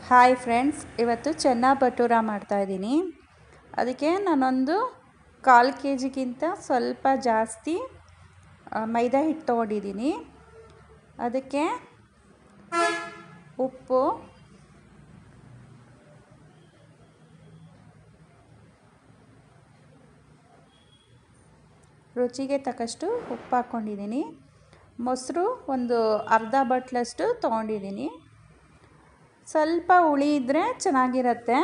hi friends ಇವತ್ತು ಚೆನ್ನ ಭಟೂರ ಮಾಡ್ತಾಯಿದ್ದೀನಿ ಅದಕ್ಕೆ ನಾನೊಂದು ಕಾಲು ಕೆ ಜಿಗಿಂತ ಸ್ವಲ್ಪ ಜಾಸ್ತಿ ಆ, ಮೈದಾ ಹಿಟ್ಟು ತೊಗೊಂಡಿದ್ದೀನಿ ಅದಕ್ಕೆ ಉಪ್ಪು ರುಚಿಗೆ ತಕ್ಕಷ್ಟು ಉಪ್ಪು ಹಾಕ್ಕೊಂಡಿದ್ದೀನಿ ಮೊಸರು ಒಂದು ಅರ್ಧ ಬಟ್ಲಷ್ಟು ತೊಗೊಂಡಿದ್ದೀನಿ ಸ್ವಲ್ಪ ಹುಳಿ ಇದ್ದರೆ ಚೆನ್ನಾಗಿರತ್ತೆ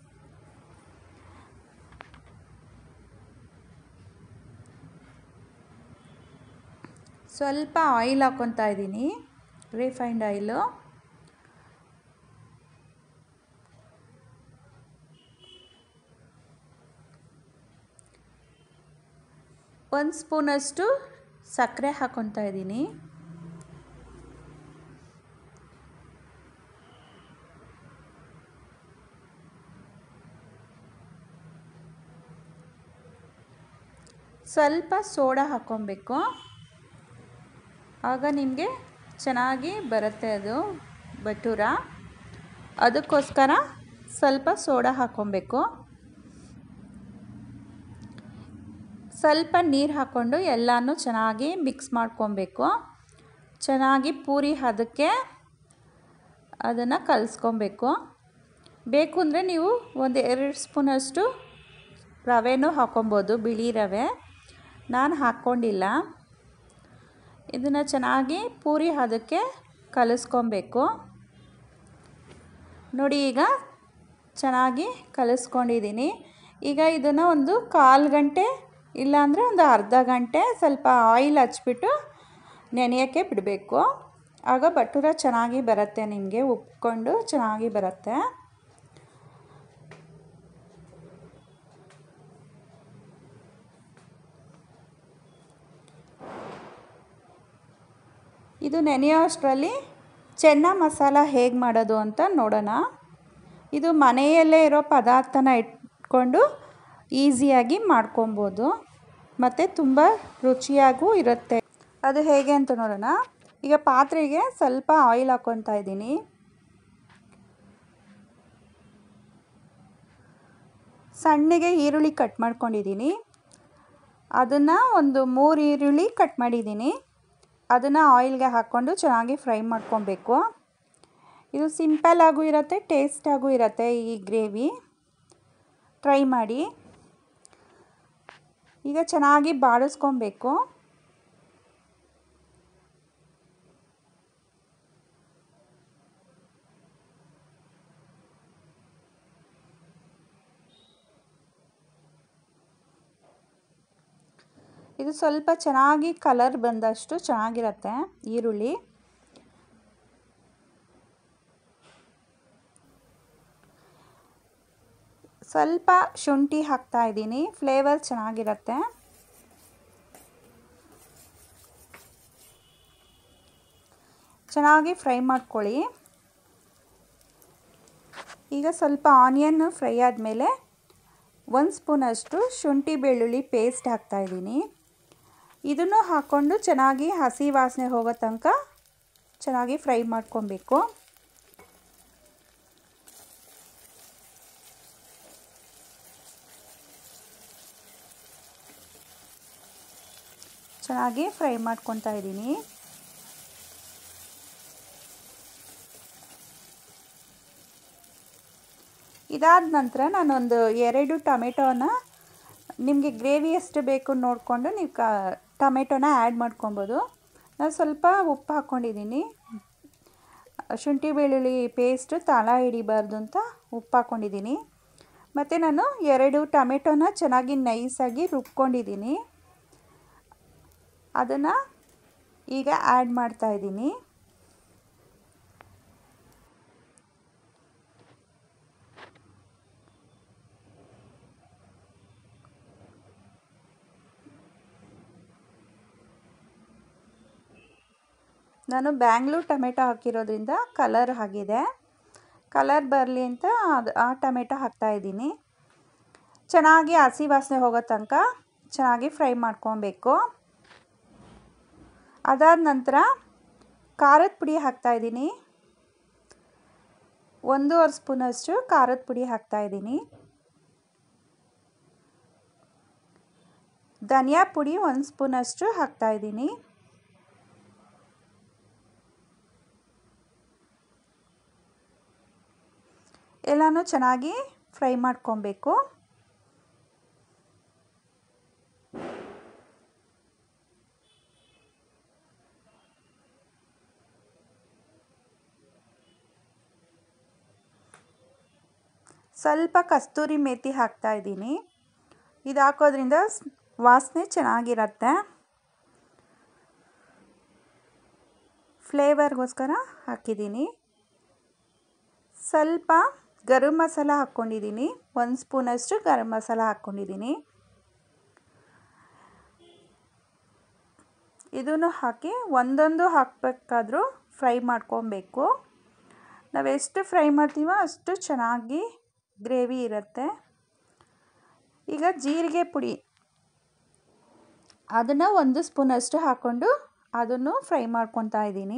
ಸ್ವಲ್ಪ ಆಯಿಲ್ ಹಾಕ್ಕೊತಾ ಇದ್ದೀನಿ ರಿಫೈನ್ಡ್ ಆಯಿಲು ಒಂದು ಸ್ಪೂನಷ್ಟು ಸಕ್ಕರೆ ಹಾಕ್ಕೊತಾ ಇದ್ದೀನಿ ಸ್ವಲ್ಪ ಸೋಡಾ ಹಾಕ್ಕೊಬೇಕು ಆಗ ನಿಮಗೆ ಚೆನ್ನಾಗಿ ಬರುತ್ತೆ ಅದು ಭಟೂರ ಅದಕ್ಕೋಸ್ಕರ ಸ್ವಲ್ಪ ಸೋಡಾ ಹಾಕ್ಕೊಬೇಕು ಸ್ವಲ್ಪ ನೀರು ಹಾಕ್ಕೊಂಡು ಎಲ್ಲನೂ ಚೆನ್ನಾಗಿ ಮಿಕ್ಸ್ ಮಾಡ್ಕೊಬೇಕು ಚೆನ್ನಾಗಿ ಪೂರಿ ಹದಕ್ಕೆ ಅದನ್ನು ಕಲಿಸ್ಕೊಬೇಕು ಬೇಕು ಅಂದರೆ ನೀವು ಒಂದು ಎರಡು ಸ್ಪೂನಷ್ಟು ರವೆನೂ ಹಾಕ್ಕೊಬೋದು ಬಿಳಿ ರವೆ ನಾನು ಹಾಕ್ಕೊಂಡಿಲ್ಲ ಇದನ್ನು ಚೆನ್ನಾಗಿ ಪೂರಿ ಹದಕ್ಕೆ ಕಲಿಸ್ಕೊಬೇಕು ನೋಡಿ ಈಗ ಚೆನ್ನಾಗಿ ಕಲಿಸ್ಕೊಂಡಿದ್ದೀನಿ ಈಗ ಇದನ್ನು ಒಂದು ಕಾಲು ಗಂಟೆ ಇಲ್ಲಾಂದರೆ ಒಂದು ಅರ್ಧ ಗಂಟೆ ಸ್ವಲ್ಪ ಆಯಿಲ್ ಹಚ್ಬಿಟ್ಟು ನೆನೆಯೋಕ್ಕೆ ಬಿಡಬೇಕು ಆಗ ಭಟೂರ ಚೆನ್ನಾಗಿ ಬರುತ್ತೆ ನಿಮಗೆ ಉಪ್ಕೊಂಡು ಚೆನ್ನಾಗಿ ಬರುತ್ತೆ ಇದು ನೆನೆಯೋ ಅಷ್ಟರಲ್ಲಿ ಚೆನ್ನ ಮಸಾಲ ಹೇಗೆ ಮಾಡೋದು ಅಂತ ನೋಡೋಣ ಇದು ಮನೆಯಲ್ಲೇ ಇರೋ ಪದಾರ್ಥನ ಇಟ್ಕೊಂಡು ಈಸಿಯಾಗಿ ಮಾಡ್ಕೊಬೋದು ಮತ್ತು ತುಂಬ ರುಚಿಯಾಗೂ ಇರುತ್ತೆ ಅದು ಹೇಗೆ ಅಂತ ನೋಡೋಣ ಈಗ ಪಾತ್ರೆಗೆ ಸ್ವಲ್ಪ ಆಯಿಲ್ ಹಾಕ್ಕೊತಾ ಇದ್ದೀನಿ ಸಣ್ಣಗೆ ಈರುಳ್ಳಿ ಕಟ್ ಮಾಡ್ಕೊಂಡಿದ್ದೀನಿ ಅದನ್ನು ಒಂದು ಮೂರು ಈರುಳ್ಳಿ ಕಟ್ ಮಾಡಿದ್ದೀನಿ ಅದನ್ನು ಆಯಿಲ್ಗೆ ಹಾಕ್ಕೊಂಡು ಚೆನ್ನಾಗಿ ಫ್ರೈ ಮಾಡ್ಕೊಬೇಕು ಇದು ಸಿಂಪಲ್ ಆಗೂ ಇರುತ್ತೆ ಟೇಸ್ಟಾಗೂ ಇರುತ್ತೆ ಈ ಗ್ರೇವಿ ಟ್ರೈ ಮಾಡಿ ಈಗ ಚೆನ್ನಾಗಿ ಬಾಡಿಸ್ಕೊಬೇಕು ಇದು ಸ್ವಲ್ಪ ಚೆನ್ನಾಗಿ ಕಲರ್ ಬಂದಷ್ಟು ಚೆನ್ನಾಗಿರುತ್ತೆ ಈರುಳ್ಳಿ ಸ್ವಲ್ಪ ಶುಂಠಿ ಹಾಕ್ತಾ ಇದ್ದೀನಿ ಫ್ಲೇವರ್ ಚೆನ್ನಾಗಿರುತ್ತೆ ಚೆನ್ನಾಗಿ ಫ್ರೈ ಮಾಡ್ಕೊಳ್ಳಿ ಈಗ ಸ್ವಲ್ಪ ಆನಿಯನ್ ಫ್ರೈ ಆದಮೇಲೆ ಒಂದು ಸ್ಪೂನಷ್ಟು ಶುಂಠಿ ಬೆಳ್ಳುಳ್ಳಿ ಪೇಸ್ಟ್ ಹಾಕ್ತಾಯಿದ್ದೀನಿ ಇದನ್ನು ಹಾಕ್ಕೊಂಡು ಚೆನ್ನಾಗಿ ಹಸಿ ವಾಸನೆ ಹೋಗೋ ತನಕ ಚೆನ್ನಾಗಿ ಫ್ರೈ ಮಾಡ್ಕೊಬೇಕು ಚೆನ್ನಾಗಿ ಫ್ರೈ ಮಾಡ್ಕೊತಾ ಇದ್ದೀನಿ ಇದಾದ ನಂತರ ನಾನೊಂದು ಎರಡು ಟೊಮೆಟೋನ ನಿಮಗೆ ಗ್ರೇವಿ ಎಷ್ಟು ಬೇಕು ನೋಡಿಕೊಂಡು ನೀವು ಕ ಟೊಮೆಟೊನ ಆ್ಯಡ್ ಮಾಡ್ಕೊಬೋದು ನಾನು ಸ್ವಲ್ಪ ಉಪ್ಪು ಹಾಕ್ಕೊಂಡಿದ್ದೀನಿ ಶುಂಠಿ ಬೆಳ್ಳುಳ್ಳಿ ಪೇಸ್ಟು ತಳ ಹಿಡಿಬಾರ್ದು ಅಂತ ಉಪ್ಪು ಹಾಕ್ಕೊಂಡಿದ್ದೀನಿ ಮತ್ತು ನಾನು ಎರಡು ಟೊಮೆಟೊನ ಚೆನ್ನಾಗಿ ನೈಸಾಗಿ ರುಬ್ಕೊಂಡಿದ್ದೀನಿ ಅದನ್ನು ಈಗ ಆ್ಯಡ್ ಮಾಡ್ತಾಯಿದ್ದೀನಿ ನಾನು ಬ್ಯಾಂಗ್ಳೂರ್ ಟೊಮೆಟೊ ಹಾಕಿರೋದ್ರಿಂದ ಕಲರ್ ಆಗಿದೆ ಕಲರ್ ಬರಲಿ ಅಂತ ಅದು ಆ ಟೊಮೆಟೊ ಹಾಕ್ತಾಯಿದ್ದೀನಿ ಚೆನ್ನಾಗಿ ಹಸಿ ವಾಸನೆ ಹೋಗೋ ತನಕ ಚೆನ್ನಾಗಿ ಫ್ರೈ ಮಾಡ್ಕೊಬೇಕು ಅದಾದ ನಂತರ ಖಾರದ ಪುಡಿ ಹಾಕ್ತಾಯಿದ್ದೀನಿ ಒಂದೂವರೆ ಸ್ಪೂನಷ್ಟು ಖಾರದ ಪುಡಿ ಹಾಕ್ತಾಯಿದ್ದೀನಿ ಧನಿಯಾ ಪುಡಿ ಒಂದು ಸ್ಪೂನಷ್ಟು ಹಾಕ್ತಾಯಿದ್ದೀನಿ ಎಲ್ಲನೂ ಚೆನ್ನಾಗಿ ಫ್ರೈ ಮಾಡ್ಕೊಬೇಕು ಸ್ವಲ್ಪ ಕಸ್ತೂರಿ ಮೇಥಿ ಹಾಕ್ತಾ ಇದ್ದೀನಿ ಇದು ಹಾಕೋದ್ರಿಂದ ವಾಸನೆ ಚೆನ್ನಾಗಿರತ್ತೆ ಫ್ಲೇವರ್ಗೋಸ್ಕರ ಹಾಕಿದ್ದೀನಿ ಸ್ವಲ್ಪ ಗರಂ ಮಸಾಲ ಹಾಕ್ಕೊಂಡಿದ್ದೀನಿ ಒಂದು ಸ್ಪೂನಷ್ಟು ಗರಂ ಮಸಾಲ ಹಾಕ್ಕೊಂಡಿದ್ದೀನಿ ಇದನ್ನು ಹಾಕಿ ಒಂದೊಂದು ಹಾಕಬೇಕಾದ್ರೂ ಫ್ರೈ ಮಾಡ್ಕೊಬೇಕು ನಾವು ಎಷ್ಟು ಫ್ರೈ ಮಾಡ್ತೀವೋ ಅಷ್ಟು ಚೆನ್ನಾಗಿ ಗ್ರೇವಿ ಇರುತ್ತೆ ಈಗ ಜೀರಿಗೆ ಪುಡಿ ಅದನ್ನು ಒಂದು ಸ್ಪೂನಷ್ಟು ಹಾಕ್ಕೊಂಡು ಅದನ್ನು ಫ್ರೈ ಮಾಡ್ಕೊತಾ ಇದ್ದೀನಿ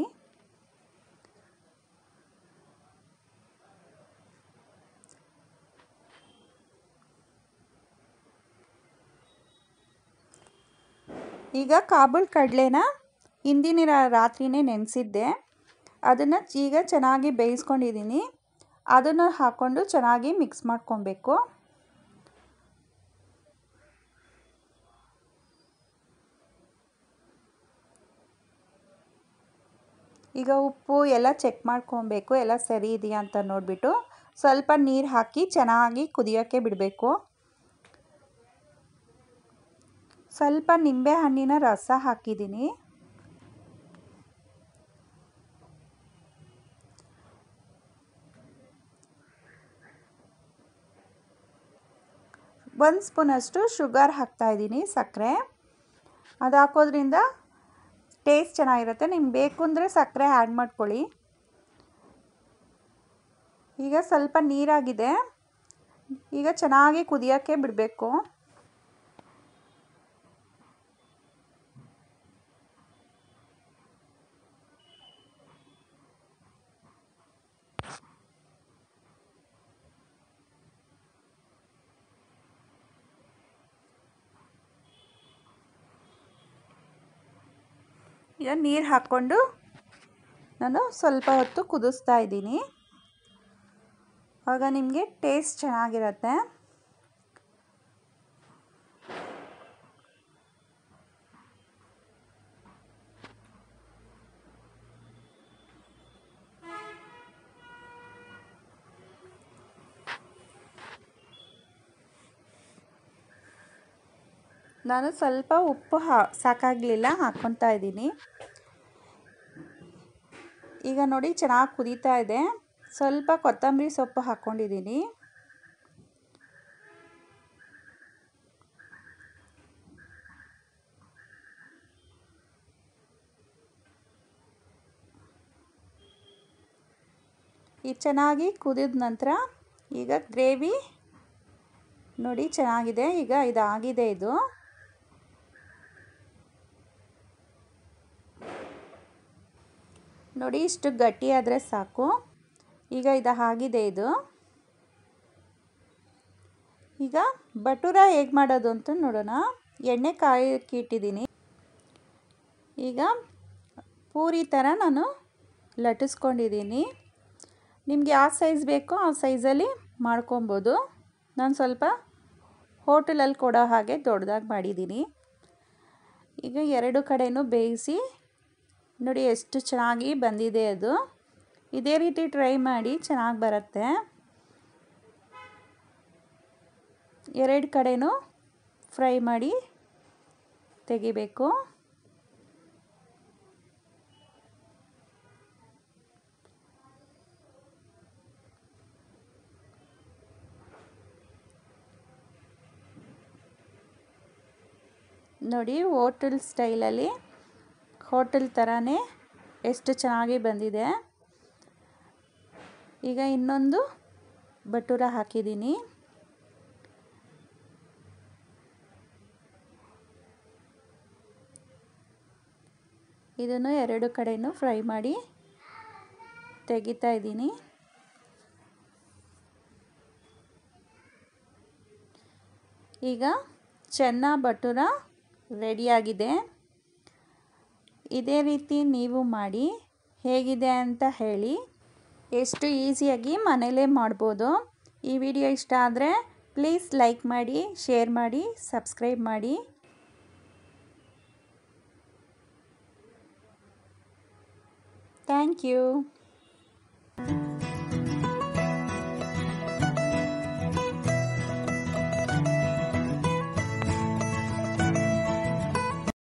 ಈಗ ಕಾಬೂಲ್ ಕಡಲೆನ ಹಿಂದಿನ ರಾತ್ರಿನೇ ನೆನೆಸಿದ್ದೆ ಅದನ್ನು ಈಗ ಚೆನ್ನಾಗಿ ಬೇಯಿಸ್ಕೊಂಡಿದ್ದೀನಿ ಅದನ್ನು ಹಾಕ್ಕೊಂಡು ಚೆನ್ನಾಗಿ ಮಿಕ್ಸ್ ಮಾಡ್ಕೊಬೇಕು ಈಗ ಉಪ್ಪು ಎಲ್ಲ ಚೆಕ್ ಮಾಡ್ಕೊಬೇಕು ಎಲ್ಲ ಸರಿ ಇದೆಯಾ ಅಂತ ನೋಡಿಬಿಟ್ಟು ಸ್ವಲ್ಪ ನೀರು ಹಾಕಿ ಚೆನ್ನಾಗಿ ಕುದಿಯೋಕ್ಕೆ ಬಿಡಬೇಕು ಸ್ವಲ್ಪ ನಿಂಬೆ ಹಣ್ಣಿನ ರಸ ಹಾಕಿದ್ದೀನಿ ಒಂದು ಸ್ಪೂನಷ್ಟು ಶುಗರ್ ಹಾಕ್ತಾಯಿದ್ದೀನಿ ಸಕ್ಕರೆ ಅದು ಹಾಕೋದ್ರಿಂದ ಟೇಸ್ಟ್ ಚೆನ್ನಾಗಿರುತ್ತೆ ನಿಮ್ಗೆ ಬೇಕು ಅಂದರೆ ಸಕ್ಕರೆ ಆ್ಯಡ್ ಮಾಡ್ಕೊಳ್ಳಿ ಈಗ ಸ್ವಲ್ಪ ನೀರಾಗಿದೆ ಈಗ ಚೆನ್ನಾಗಿ ಕುದಿಯೋಕ್ಕೆ ಬಿಡಬೇಕು ಈಗ ನೀರು ಹಾಕ್ಕೊಂಡು ನಾನು ಸ್ವಲ್ಪ ಹೊತ್ತು ಕುದಿಸ್ತಾ ಇದ್ದೀನಿ ಆಗ ನಿಮಗೆ ಟೇಸ್ಟ್ ಚೆನ್ನಾಗಿರುತ್ತೆ ನಾನು ಸ್ವಲ್ಪ ಉಪ್ಪು ಹಾ ಸಾಕಾಗಲಿಲ್ಲ ಹಾಕ್ಕೊತಾ ಇದ್ದೀನಿ ಈಗ ನೋಡಿ ಚೆನ್ನಾಗಿ ಕುದೀತಾ ಇದೆ ಸ್ವಲ್ಪ ಕೊತ್ತಂಬರಿ ಸೊಪ್ಪು ಹಾಕ್ಕೊಂಡಿದ್ದೀನಿ ಈ ಚೆನ್ನಾಗಿ ಕುದಿದ ನಂತರ ಈಗ ಗ್ರೇವಿ ನೋಡಿ ಚೆನ್ನಾಗಿದೆ ಈಗ ಇದಾಗಿದೆ ಇದು ನೋಡಿ ಇಷ್ಟು ಗಟ್ಟಿಯಾದರೆ ಸಾಕು ಈಗ ಇದು ಆಗಿದೆ ಇದು ಈಗ ಬಟೂರ ಹೇಗೆ ಮಾಡೋದು ಅಂತ ನೋಡೋಣ ಎಣ್ಣೆ ಕಾಯಕ್ಕೆ ಇಟ್ಟಿದ್ದೀನಿ ಈಗ ಪೂರಿ ಥರ ನಾನು ಲಟ್ಟಿಸ್ಕೊಂಡಿದ್ದೀನಿ ನಿಮ್ಗೆ ಯಾವ ಸೈಜ್ ಬೇಕೋ ಆ ಸೈಜಲ್ಲಿ ಮಾಡ್ಕೊಬೋದು ನಾನು ಸ್ವಲ್ಪ ಹೋಟೆಲಲ್ಲಿ ಕೊಡೋ ಹಾಗೆ ದೊಡ್ಡದಾಗಿ ಮಾಡಿದ್ದೀನಿ ಈಗ ಎರಡು ಕಡೆಯೂ ಬೇಯಿಸಿ ನೋಡಿ ಎಷ್ಟು ಚೆನ್ನಾಗಿ ಬಂದಿದೆ ಅದು ಇದೇ ರೀತಿ ಟ್ರೈ ಮಾಡಿ ಚೆನ್ನಾಗಿ ಬರುತ್ತೆ ಎರಡು ಕಡೆನೂ ಫ್ರೈ ಮಾಡಿ ತೆಗಿಬೇಕು ನೋಡಿ ಹೋಟೆಲ್ ಸ್ಟೈಲಲ್ಲಿ ಹೋಟೆಲ್ ಥರನೇ ಎಷ್ಟು ಚೆನ್ನಾಗಿ ಬಂದಿದೆ ಈಗ ಇನ್ನೊಂದು ಬಟೂರ ಹಾಕಿದ್ದೀನಿ ಇದನ್ನು ಎರಡು ಕಡೆಯೂ ಫ್ರೈ ಮಾಡಿ ತೆಗಿತಾ ಇದ್ದೀನಿ ಈಗ ಚೆನ್ನ ಭಟೂರ ರೆಡಿಯಾಗಿದೆ ಇದೇ ರೀತಿ ನೀವು ಮಾಡಿ ಹೇಗಿದೆ ಅಂತ ಹೇಳಿ ಎಷ್ಟು ಈಸಿಯಾಗಿ ಮನೇಲೇ ಮಾಡ್ಬೋದು ಈ ವಿಡಿಯೋ ಇಷ್ಟ ಆದರೆ ಪ್ಲೀಸ್ ಲೈಕ್ ಮಾಡಿ ಶೇರ್ ಮಾಡಿ ಸಬ್ಸ್ಕ್ರೈಬ್ ಮಾಡಿ ಥ್ಯಾಂಕ್ ಯು